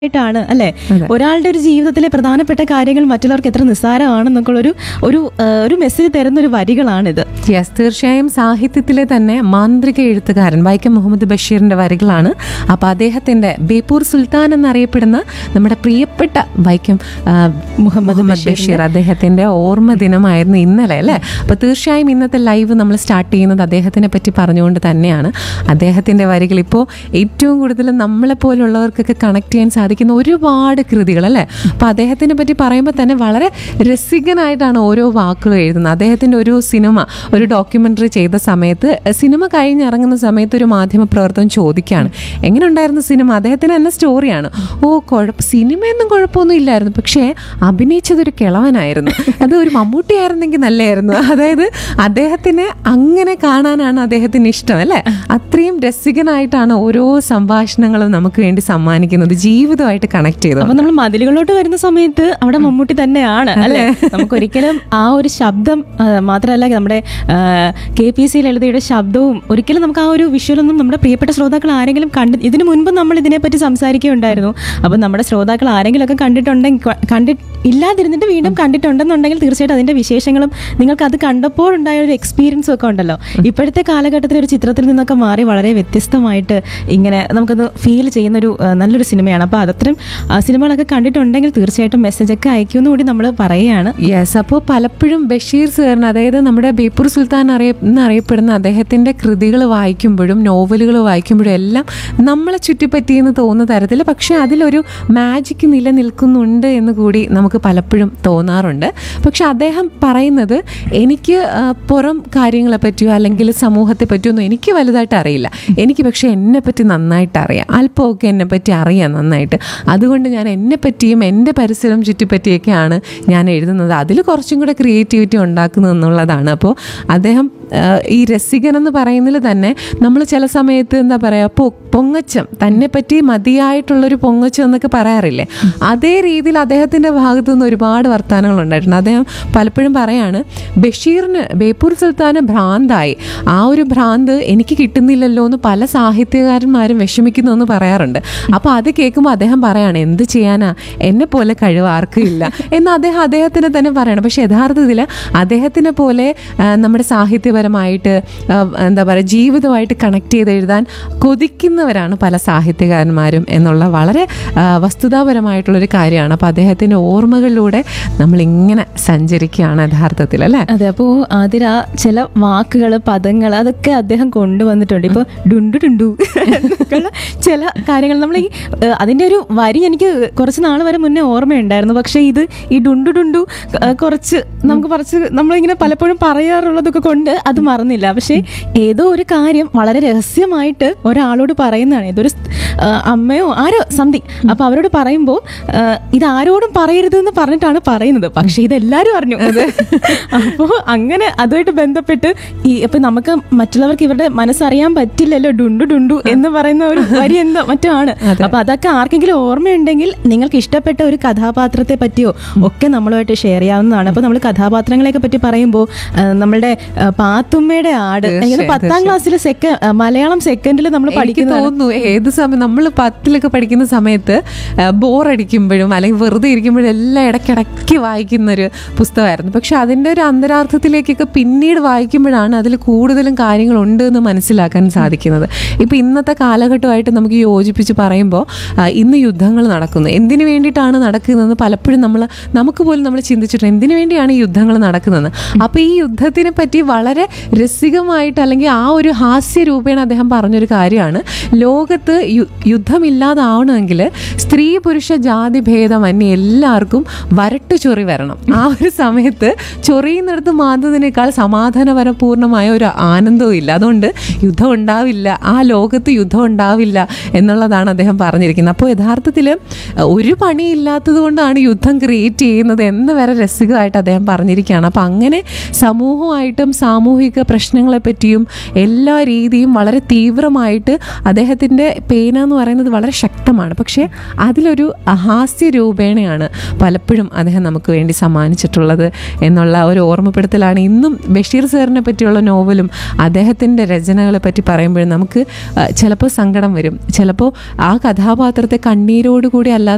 ാണ് അല്ലെ അതെ. ഒരാളുടെ ഒരു ജീവിതത്തിലെ പ്രധാനപ്പെട്ട കാര്യങ്ങൾ മറ്റുള്ളവർക്ക് എത്ര നിസ്സാരമാണെന്നൊക്കെ ഒരു ഒരു ആ, ഒരു മെസ്സേജ് തരുന്ന ഒരു വരികളാണിത് യെസ് തീർച്ചയായും സാഹിത്യത്തിലെ തന്നെ മാന്ത്രിക എഴുത്തുകാരൻ വൈക്കം മുഹമ്മദ് ബഷീറിന്റെ വരികളാണ് അപ്പൊ അദ്ദേഹത്തിന്റെ ബേപ്പൂർ സുൽത്താൻ എന്നറിയപ്പെടുന്ന നമ്മുടെ പ്രിയപ്പെട്ട വൈക്കം ആ, മുഹമ്മദ് ബഷീർ അദ്ദേഹത്തിന്റെ ഓർമ്മ ദിനമായിരുന്നു ഇന്നലെ അല്ലേ അപ്പൊ തീർച്ചയായും ഇന്നത്തെ ലൈവ് നമ്മൾ സ്റ്റാർട്ട് ചെയ്യുന്നത് അദ്ദേഹത്തിനെ പറ്റി പറഞ്ഞുകൊണ്ട് തന്നെയാണ് അദ്ദേഹത്തിന്റെ വരികൾ ഇപ്പോൾ ഏറ്റവും കൂടുതൽ നമ്മളെ പോലുള്ളവർക്കൊക്കെ കണക്ട് ചെയ്യാൻ സാധിക്കുന്ന ഒരുപാട് കൃതികൾ അല്ലേ അപ്പൊ അദ്ദേഹത്തിനെ പറ്റി പറയുമ്പോൾ തന്നെ വളരെ രസികനായിട്ടാണ് ഓരോ വാക്കുകളും എഴുതുന്നത് അദ്ദേഹത്തിന്റെ ഒരു സിനിമ ഒരു ഡോക്യുമെന്ററി ചെയ്ത സമയത്ത് സിനിമ കഴിഞ്ഞിറങ്ങുന്ന സമയത്ത് ഒരു മാധ്യമ പ്രവർത്തകൻ ചോദിക്കുകയാണ് എങ്ങനെ ഉണ്ടായിരുന്നു സിനിമ അദ്ദേഹത്തിന് തന്നെ സ്റ്റോറിയാണ് ഓ കുഴപ്പ സിനിമയൊന്നും കുഴപ്പമൊന്നും ഇല്ലായിരുന്നു പക്ഷേ അഭിനയിച്ചതൊരു കിളവനായിരുന്നു അത് ഒരു മമ്മൂട്ടിയായിരുന്നെങ്കിൽ നല്ലായിരുന്നു അതായത് അദ്ദേഹത്തിനെ അങ്ങനെ കാണാനാണ് അദ്ദേഹത്തിന് ഇഷ്ടം അല്ലേ അത്രയും രസികനായിട്ടാണ് ഓരോ സംഭാഷണങ്ങളും നമുക്ക് വേണ്ടി സമ്മാനിക്കുന്നത് ജീവിതമായിട്ട് കണക്ട് ചെയ്തു അപ്പൊ നമ്മൾ മതിലുകളിലോട്ട് വരുന്ന സമയത്ത് അവിടെ മമ്മൂട്ടി തന്നെയാണ് അല്ലെ നമുക്ക് ഒരിക്കലും ആ ഒരു ശബ്ദം ആ, മാത്രമല്ല നമ്മുടെ കെ പി സി ലളിതയുടെ ശബ്ദവും ഒരിക്കലും നമുക്ക് ആ ഒരു വിഷ്വലൊന്നും നമ്മുടെ പ്രിയപ്പെട്ട ശ്രോതാക്കൾ ആരെങ്കിലും കണ്ട് ഇതിനു മുൻപ് നമ്മൾ ഇതിനെപ്പറ്റി സംസാരിക്കുകയുണ്ടായിരുന്നു അപ്പൊ നമ്മുടെ ശ്രോതാക്കൾ ആരെങ്കിലും ഒക്കെ കണ്ടിട്ടുണ്ടെങ്കിൽ കണ്ടി ഇല്ലാതിരുന്നിട്ട് വീണ്ടും കണ്ടിട്ടുണ്ടെന്നുണ്ടെങ്കിൽ തീർച്ചയായിട്ടും അതിന്റെ വിശേഷങ്ങളും നിങ്ങൾക്ക് അത് കണ്ടപ്പോഴുണ്ടായ ഒരു എക്സ്പീരിയൻസും ഒക്കെ ഉണ്ടല്ലോ ഇപ്പോഴത്തെ കാലഘട്ടത്തിൽ ഒരു ചിത്രത്തിൽ നിന്നൊക്കെ മാറി വളരെ വ്യത്യസ്തമായിട്ട് ഇങ്ങനെ നമുക്കത് ഫീൽ ചെയ്യുന്ന ഒരു ആ, നല്ലൊരു സിനിമയാണ് അപ്പോൾ അതത്രയും ആ, സിനിമകളൊക്കെ കണ്ടിട്ടുണ്ടെങ്കിൽ തീർച്ചയായിട്ടും മെസ്സേജ് ഒക്കെ അയക്കുമെന്ന് കൂടി നമ്മൾ പറയുകയാണ് യെസ് അപ്പോൾ പലപ്പോഴും ബഷീർ സാറിന് അതായത് നമ്മുടെ ബേപ്പൂർ സുൽത്താൻ അറിയ എന്നറിയപ്പെടുന്ന അദ്ദേഹത്തിൻ്റെ കൃതികൾ വായിക്കുമ്പോഴും നോവലുകൾ വായിക്കുമ്പോഴും എല്ലാം നമ്മളെ ചുറ്റിപ്പറ്റിയെന്ന് തോന്നുന്ന തരത്തിൽ പക്ഷേ അതിലൊരു മാജിക് നിലനിൽക്കുന്നുണ്ട് എന്ന് കൂടി നമുക്ക് പലപ്പോഴും തോന്നാറുണ്ട് പക്ഷെ അദ്ദേഹം പറയുന്നത് എനിക്ക് ആ, പുറം കാര്യങ്ങളെ പറ്റിയോ അല്ലെങ്കിൽ സമൂഹത്തെ പറ്റിയോ ഒന്നും എനിക്ക് വലുതായിട്ട് അറിയില്ല എനിക്ക് പക്ഷേ എന്നെ പറ്റി നന്നായിട്ട് അറിയാം അല്പമൊക്കെ എന്നെ പറ്റി അറിയാം നന്നായിട്ട് അതുകൊണ്ട് ഞാൻ എന്നെ പറ്റിയും എൻ്റെ പരിസരം ചുറ്റിപ്പറ്റിയൊക്കെയാണ് ഞാൻ എഴുതുന്നത് അതിൽ കുറച്ചും കൂടെ ക്രിയേറ്റിവിറ്റി ഉണ്ടാക്കുന്നു എന്നുള്ളതാണ് അപ്പോൾ അദ്ദേഹം ആ, ഈ രസികൻ എന്ന് പറയുന്നതിൽ തന്നെ നമ്മൾ ചില സമയത്ത് എന്താ പറയുക പൊ പൊങ്ങച്ചം തന്നെ പറ്റി മതിയായിട്ടുള്ളൊരു പൊങ്ങച്ചം എന്നൊക്കെ പറയാറില്ലേ അതേ രീതിയിൽ അദ്ദേഹത്തിൻ്റെ ഭാഗത്തു നിന്ന് ഒരുപാട് വർത്തമാനങ്ങൾ ഉണ്ടായിട്ടുണ്ട് അദ്ദേഹം പലപ്പോഴും പറയാണ് ബഷീറിന് ബേപ്പൂർ സുൽത്താന് ഭ്രാന്തായി ആ ഒരു ഭ്രാന്ത് എനിക്ക് കിട്ടുന്നില്ലല്ലോ എന്ന് പല സാഹിത്യകാരന്മാരും വിഷമിക്കുന്നു എന്ന് പറയാറുണ്ട് അപ്പോൾ അത് കേൾക്കുമ്പോൾ അദ്ദേഹം പറയാണ് എന്ത് ചെയ്യാനാ എന്നെ പോലെ കഴിവ് ആർക്കും ഇല്ല എന്ന് അദ്ദേഹം അദ്ദേഹത്തിന് തന്നെ പറയണം പക്ഷെ യഥാർത്ഥത്തിൽ അദ്ദേഹത്തിനെ പോലെ ആ, നമ്മുടെ സാഹിത്യപരമായിട്ട് ആ, എന്താ പറയുക ജീവിതമായിട്ട് കണക്ട് ചെയ്ത് എഴുതാൻ കൊതിക്കുന്നവരാണ് പല സാഹിത്യകാരന്മാരും എന്നുള്ള വളരെ ആ, വസ്തുതാപരമായിട്ടുള്ളൊരു കാര്യമാണ് അപ്പോൾ അദ്ദേഹത്തിൻ്റെ ഓർമ്മകളിലൂടെ നമ്മളിങ്ങനെ സഞ്ചരിക്കുകയാണ് യഥാർത്ഥത്തിൽ അല്ലേ അതെ അപ്പോൾ അതിൽ ആ ചില വാക്കുകൾ പദങ്ങൾ അതൊക്കെ അദ്ദേഹം കൊണ്ടുവന്നിട്ടുണ്ട് ഇപ്പോൾ ഡുണ്ടു ഡുണ്ടു എന്നൊക്കെയുള്ള ചില കാര്യങ്ങൾ നമ്മൾ ഈ ഏഹ്, അതിന്റെ ഒരു വരി എനിക്ക് കുറച്ച് നാൾ വരെ മുന്നേ ഓർമ്മയുണ്ടായിരുന്നു പക്ഷേ ഇത് ഈ ഡുണ്ടു ഡുണ്ടു ഏഹ്, കുറച്ച് നമുക്ക് കുറച്ച് നമ്മളിങ്ങനെ പലപ്പോഴും പറയാറുള്ളതൊക്കെ കൊണ്ട് അത് മറന്നില്ല പക്ഷേ ഏതോ ഒരു കാര്യം വളരെ രഹസ്യമായിട്ട് ഒരാളോട് പറയുന്നതാണ് ഏതൊരു സ്- ഏഹ്, അമ്മയോ ആരോ സംതിങ് അപ്പൊ അവരോട് പറയുമ്പോൾ ഇത് ആരോടും പറയരുത് എന്ന് പറഞ്ഞിട്ടാണ് പറയുന്നത് പക്ഷേ ഇതെല്ലാരും അറിഞ്ഞു അപ്പോൾ അങ്ങനെ അതുമായിട്ട് ബന്ധപ്പെട്ട് ഈ ഇപ്പൊ നമുക്ക് മറ്റുള്ളവർക്ക് ഇവരുടെ മനസ്സറിയാൻ പറ്റില്ലല്ലോ ഡുണ്ടു ഡുണ്ടു എന്ന് പറയുന്ന ഒരു വരി എന്തോ മറ്റോ ആണ് അപ്പൊ അതൊക്കെ ആർക്കെങ്കിലും ഓർമ്മയുണ്ടെങ്കിൽ നിങ്ങൾക്ക് ഇഷ്ടപ്പെട്ട ഒരു കഥാപാത്രത്തെ പറ്റിയോ ഒക്കെ നമ്മളുമായിട്ട് ഷെയർ ചെയ്യാവുന്നതാണ് അപ്പൊ നമ്മൾ കഥാപാത്രങ്ങളെയൊക്കെ പറ്റി പറയുമ്പോൾ നമ്മളുടെ ആ, പാത്തുമ്മയുടെ ആട് എനിക്ക് പത്താം ക്ലാസ്സിൽ സെക്കൻഡ് മലയാളം സെക്കൻഡിൽ നമ്മൾ എനിക്ക് പഠിക്കുന്ന തോന്നുന്നു ഏത് സമയം നമ്മൾ പത്തിലൊക്കെ പഠിക്കുന്ന സമയത്ത് ബോറടിക്കുമ്പോഴും അല്ലെങ്കിൽ വെറുതെ ഇരിക്കുമ്പോഴും എല്ലാം ഇടയ്ക്കിടയ്ക്ക് വായിക്കുന്ന ഒരു പുസ്തകമായിരുന്നു പക്ഷെ അതിൻ്റെ ഒരു അന്തരാർത്ഥത്തിലേക്കൊക്കെ പിന്നീട് വായിക്കുമ്പോഴാണ് അതിൽ കൂടുതലും കാര്യങ്ങളുണ്ട് എന്ന് മനസ്സിലാക്കാൻ സാധിക്കുന്നത് ഇപ്പം ഇന്നത്തെ കാലഘട്ടമായിട്ട് നമുക്ക് യോജിപ്പിച്ച് പറയുമ്പോൾ ആ, ഇന്ന് യുദ്ധങ്ങൾ നടക്കുന്നു എന്തിനു വേണ്ടിയിട്ടാണ് നടക്കുന്നതെന്ന് പലപ്പോഴും നമ്മൾ നമുക്ക് പോലും നമ്മൾ ചിന്തിച്ചിട്ടുണ്ട് എന്തിനു വേണ്ടിയാണ് ഈ യുദ്ധങ്ങൾ നടക്കുന്നത് അപ്പോൾ ഈ യുദ്ധത്തിനെ പറ്റി വളരെ രസികമായിട്ട് അല്ലെങ്കിൽ ആ ഒരു ഹാസ്യ രൂപേണ അദ്ദേഹം പറഞ്ഞൊരു കാര്യമാണ് ലോകത്ത് യു- യുദ്ധമില്ലാതാവണമെങ്കിൽ സ്ത്രീ പുരുഷ ജാതി ഭേദമന്യേ എല്ലാവർക്കും വരട്ട് ചൊറി വരണം ആ ഒരു സമയത്ത് ചൊറിയുന്നിടത്ത് മാതുന്നതിനേക്കാൾ സമാധാനപരപൂർണമായ ഒരു ആനന്ദവും ഇല്ല അതുകൊണ്ട് യുദ്ധം ഉണ്ടാവില്ല ആ ലോകത്ത് യുദ്ധം ഉണ്ടാവില്ല എന്നുള്ളതാണ് അദ്ദേഹം പറഞ്ഞിരിക്കുന്നത് അപ്പോൾ യഥാർത്ഥത്തിൽ ഒരു പണിയില്ലാത്തത് കൊണ്ടാണ് യുദ്ധം ക്രിയേറ്റ് ചെയ്യുന്നത് എന്ന് വരെ രസികമായിട്ട് അദ്ദേഹം പറഞ്ഞിരിക്കുകയാണ് അപ്പം അങ്ങനെ സമൂഹമായിട്ടും സാമൂഹിക പ്രശ്നങ്ങളെ പറ്റിയും എല്ലാ രീതിയും വളരെ തീവ്രമായിട്ട് അദ്ദേഹത്തിൻ്റെ പേന എന്ന് പറയുന്നത് വളരെ ശക്തമാണ് പക്ഷേ അതിലൊരു ഹാസ്യ രൂപേണയാണ് പലപ്പോഴും അദ്ദേഹം നമുക്ക് വേണ്ടി സമ്മാനിച്ചിട്ടുള്ളത് എന്നുള്ള ഒരു ഓർമ്മപ്പെടുത്തലാണ് ഇന്നും ബഷീർ സാറിനെ പറ്റിയുള്ള നോവലും അദ്ദേഹത്തിൻ്റെ രചനകളെ പറ്റി പറയുമ്പോഴും നമുക്ക് ചിലപ്പോൾ സങ്കടം വരും ചിലപ്പോൾ ആ കഥാപാത്രത്തെ കണ്ണീരോടുകൂടി അല്ലാതെ